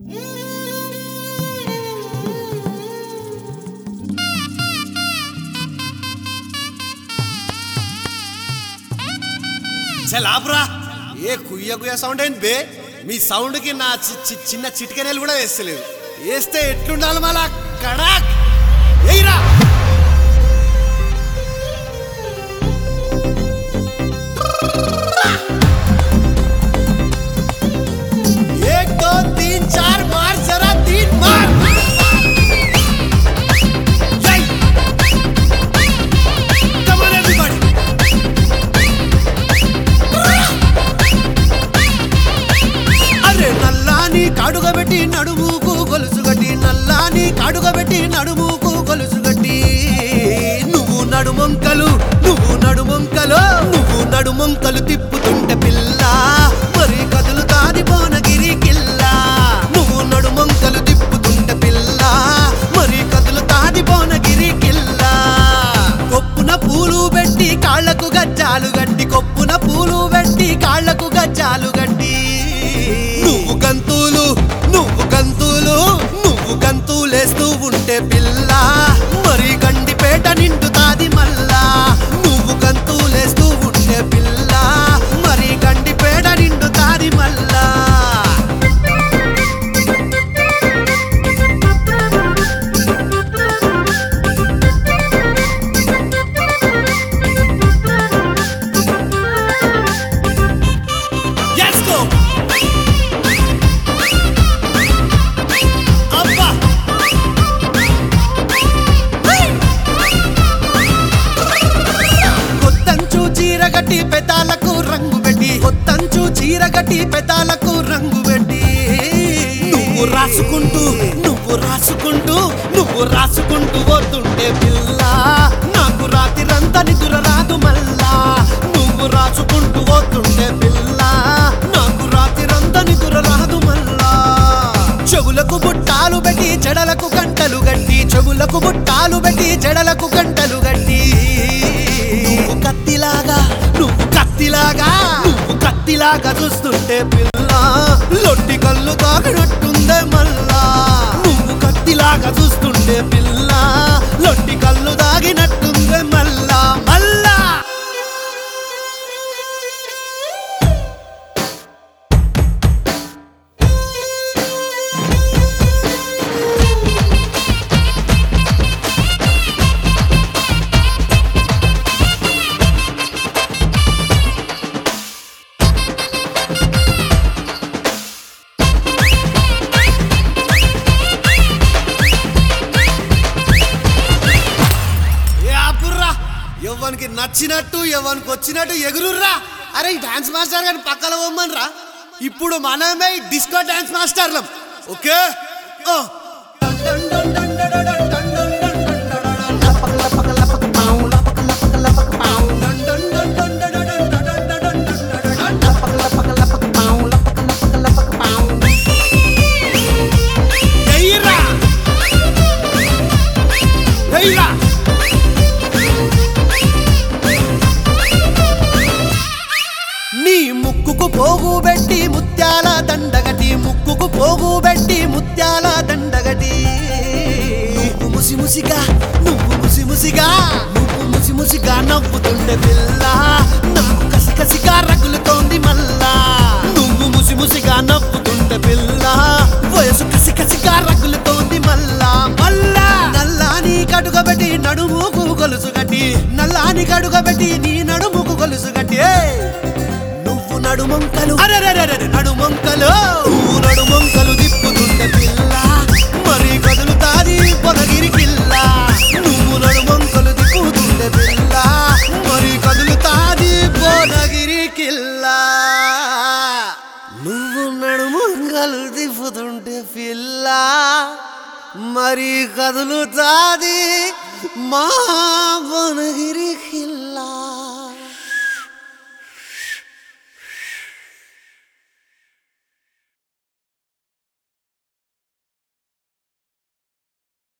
చల్ ఆపురా ఏ కుయ్య కుయ్య సౌండ్ ఏంది బే మీ సౌండ్ కి నా చి- చి- చిన్న చిటికెనలు కూడా వేస్తలేదు వేస్తే ఎట్లుండాలి మళ్ళా కడాక్ ఎయిరా एक दो तीन चार मार जरा तीन मार Yay! Come on everybody! అరే నల్లాని కాడుగబెట్టి నడుముకు గొలుసుగట్టి నల్లాని కాడుగబెట్టి నడుముకు గొలుసుగట్టి నువ్వు నడుమొంకలు నువ్వు నడుమొంకలు నువ్వు నడుమొంకలు తిప్పుతుంటే పిల్ల మరి కదులుతాది భువనగిరి కిల్లా నువ్వు నడుమొంకలు తిప్పుతుంటే పిల్ల మరి కదులుతాది భువనగిరి కిల్లా కొప్పున పూలు పెట్టి కాళ్లకు గజ్జాలు గట్టి కొప్పున పూలు పెట్టి కాళ్లకు గజ్జాలు గట్టి నువ్వు గంతులు నువ్వు గంతులు నువ్వు గంతులేస్తూ ఉంటే పిల్ల మరి గండిపేట నిండుతాది మల్లా నువ్వు గంతులేస్తూ ఉంటే పిల్ల మరి గండిపేట నిండుతాది మల్లా Let's go! అబ్బా కొత్తంచు చీరగట్టి పెదాలకు రంగు పెట్టి కొత్తంచు చీరగట్టి పెదాలకు రంగు పెట్టి నువ్వు రాసుకుంటూ నువ్వు రాసుకుంటూ నువ్వు రాసుకుంటూ పోతుంటే పిల్ల నాకు రాత్రిరంతా నిద్ర రాదు మల్లా నువ్వు రాసుకుంటూ పోతుంటే పిల్ల నాకు రాత్రిరంతా నిద్ర రాదు మల్లా చెవులకు బుట్టాలు పెట్టి జడలకు గంటలు గట్టి చెవులకు బుట్టాలు పెట్టి జడలకు గంటలు గట్టి నువ్వు కత్తిలాగా నువ్వు కత్తిలాగా నువ్వు కత్తిలాగా చూస్తుంటే పిల్ల లొట్టి కళ్ళు తాగినట్టుందే మల్లా నువ్వు కత్తిలాగా చూస్తుంటే పిల్ల లొట్టి కళ్ళు తాగినట్టుందే మల్లా మల్లా ఏ ఆపుర్రా ఎవరికి నచ్చినట్టు ఎవరికి వచ్చినట్టు ఎగురుర్రా అరే ఈ డాన్స్ మాస్టర్ గారిని పక్కన పోమ్మనరా ఇప్పుడు మనమే ఈ డిస్కో డాన్స్ మాస్టర్లం ఓకే ఓ ఎయ్యిర్రా ఎయ్యిర్రా నీ ముక్కుకు పోగు పెట్టి ముత్యాల దండగటి ముక్కుకు పోగు పెట్టి ముత్యాల దండగటి నువ్వు ముసి ముసిగా నువ్వు ముసి ముసిగా నువ్వు ముసి ముసిగా నవ్వుతుండే పిల్ల నాకు కసి కసిగా రగులుతోంది మల్లా నువ్వు ముసి ముసిగా నవ్వుతుండే పిల్ల వయసు కసి కసిగా రగులుతోంది మల్లా మల్లా నల్లాని కడుగబెట్టి నడుముకు గొలుసు గట్టి నల్లాని కడుగబెట్టి నీ నడుముకు గొలుసు గట్టి ఏయ్! నువ్వు నడుమొంకలు అరెరెరెరె నడుమొంకలు నువ్వు నడుమొంకలు తిప్పుతుంటే పిల్ల మరి కదులుతాది పొదగిరి కిల్ల నువ్వు నడుమొంకలు తిప్పుతుంటే పిల్ల మరి కదులుతాది పొదగిరి కిల్ల నువ్వు నడుమొంకలు తిప్పుతుంటే పిల్ల మరి కదులుతాది మా పొదగిరి కిల్ల